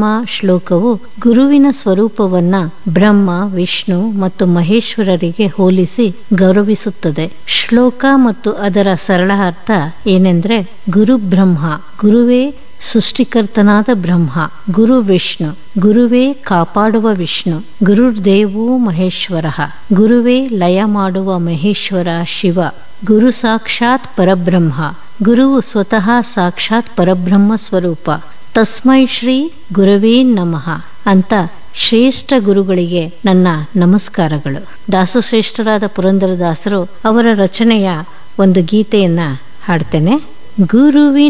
ಬ್ರಹ್ಮ ಶ್ಲೋಕವು ಗುರುವಿನ ಸ್ವರೂಪವನ್ನ ಬ್ರಹ್ಮ ವಿಷ್ಣು ಮತ್ತು ಮಹೇಶ್ವರರಿಗೆ ಹೋಲಿಸಿ ಗೌರವಿಸುತ್ತದೆ ಶ್ಲೋಕ ಮತ್ತು ಅದರ ಸರಳ ಅರ್ಥ ಏನೆಂದ್ರೆ ಗುರು ಬ್ರಹ್ಮ ಗುರುವೇ ಸೃಷ್ಟಿಕರ್ತನಾದ ಬ್ರಹ್ಮ ಗುರು ವಿಷ್ಣು ಗುರುವೇ ಕಾಪಾಡುವ ವಿಷ್ಣು ಗುರುರ್ದೇವೋ ಮಹೇಶ್ವರ ಗುರುವೇ ಲಯ ಮಾಡುವ ಮಹೇಶ್ವರ ಶಿವ ಗುರು ಸಾಕ್ಷಾತ್ ಪರಬ್ರಹ್ಮ ಗುರುವು ಸ್ವತಃ ಸಾಕ್ಷಾತ್ ಪರಬ್ರಹ್ಮ ಸ್ವರೂಪ ತಸ್ಮೈ ಶ್ರೀ ಗುರವೇ ನಮಃ ಅಂತ ಶ್ರೇಷ್ಠ ಗುರುಗಳಿಗೆ ನನ್ನ ನಮಸ್ಕಾರಗಳು ದಾಸಶ್ರೇಷ್ಠರಾದ ಪುರಂದರದಾಸರು ಅವರ ರಚನೆಯ ಒಂದು ಗೀತೆಯನ್ನ ಹಾಡ್ತೇನೆ ಗುರುವಿನ